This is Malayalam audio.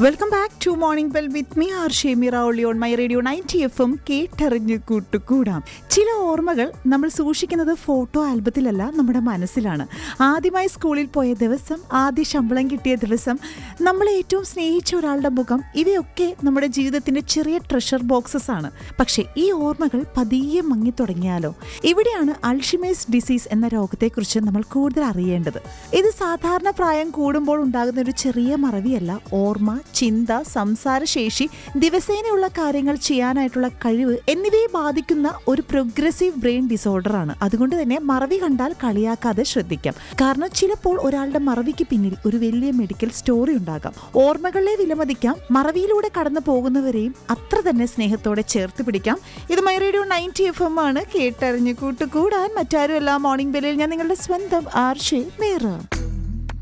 welcome back to morning bell with me R Shemira ഒളി on my radio ninety F M കേട്ടറിഞ്ഞ് കൂട്ടുകൂടാം ചില ഓർമ്മകൾ നമ്മൾ സൂക്ഷിക്കുന്നത് ഫോട്ടോ ആൽബത്തിലല്ല നമ്മുടെ മനസ്സിലാണ് ആദ്യമായി സ്കൂളിൽ പോയ ദിവസം ആദ്യ ശമ്പളം കിട്ടിയ ദിവസം നമ്മൾ ഏറ്റവും സ്നേഹിച്ച ഒരാളുടെ മുഖം ഇവയൊക്കെ നമ്മുടെ ജീവിതത്തിന്റെ ചെറിയ ട്രഷർ ബോക്സസ് ആണ് പക്ഷേ ഈ ഓർമ്മകൾ പതിയെ മങ്ങി തുടങ്ങിയാലോ ഇവിടെയാണ് അൾഷിമേഴ്സ് ഡിസീസ് എന്ന രോഗത്തെക്കുറിച്ച് നമ്മൾ കൂടുതൽ അറിയേണ്ടത് ഇത് സാധാരണ പ്രായം കൂടുമ്പോൾ ഉണ്ടാകുന്ന ഒരു ചെറിയ മറവിയല്ല ഓർമ്മ ചിന്ത സംസാരശേഷി ദിവസേനയുള്ള കാര്യങ്ങൾ ചെയ്യാനായിട്ടുള്ള കഴിവ് എന്നിവയെ ബാധിക്കുന്ന ഒരു പ്രോഗ്രസീവ് ബ്രെയിൻ ഡിസോർഡർ ആണ് അതുകൊണ്ട് തന്നെ മറവി കണ്ടാൽ കളിയാക്കാതെ ശ്രദ്ധിക്കാം കാരണം ചിലപ്പോൾ ഒരാളുടെ മറവിക്ക് പിന്നിൽ ഒരു വലിയ മെഡിക്കൽ സ്റ്റോറി ഉണ്ടാകാം ഓർമ്മകളെ വിലമതിക്കാം മറവിയിലൂടെ കടന്നു പോകുന്നവരെയും അത്ര തന്നെ സ്നേഹത്തോടെ ചേർത്ത് പിടിക്കാം ഇത് my radio ninety F M ആണ് കേട്ടറിഞ്ഞ് കൂട്ടുകൂടാൻ മറ്റാരുമല്ല മോർണിംഗ് ബെല്ലിൽ ഞാൻ നിങ്ങളുടെ സ്വന്തം ആർഷെ മേറ